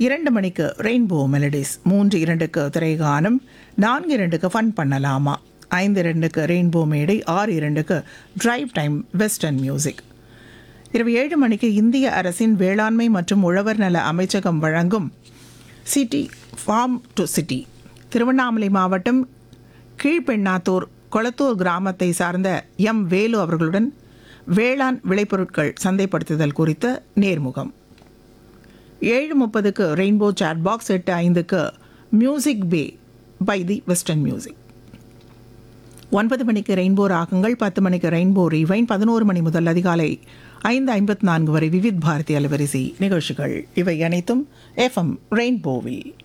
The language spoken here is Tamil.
இரண்டு மணிக்கு ரெயின்போ மெலடிஸ் மூன்று இரண்டுக்கு திரைகானம் நான்கு இரண்டுக்கு ஃபன் பண்ணலாமா ஐந்து இரண்டுக்கு ரெயின்போ மேடை ஆறு இரண்டுக்கு டிரைவ் டைம் வெஸ்டர்ன் மியூசிக் இரவு ஏழு மணிக்கு இந்திய அரசின் வேளாண்மை மற்றும் உழவர் நல அமைச்சகம் வழங்கும் city farm to city Thiruvannamalai மாவட்டம் கீழ்பெண்ணாத்தூர் கொளத்தூர் கிராமத்தை சார்ந்த எம் வேலு அவர்களுடன் வேளாண் விளைபொருட்கள் சந்தைப்படுத்துதல் குறித்த நேர்முகம் ஏழு முப்பதுக்கு ரெயின்போ சாட் பாக்ஸ் எட்டு ஐந்துக்கு music pay by the western music ஒன்பது மணிக்கு ரெயின்போ ராகங்கள் பத்து மணிக்கு ரெயின்போ ரீவைன் பதினோரு மணி முதல் அதிகாலை ஐந்து ஐம்பத்தி நான்கு வரை விவித் பாரதி அலைவரிசை நிகழ்ச்சிகள் இவை அனைத்தும் எஃப்எம் ரெயின்போவில்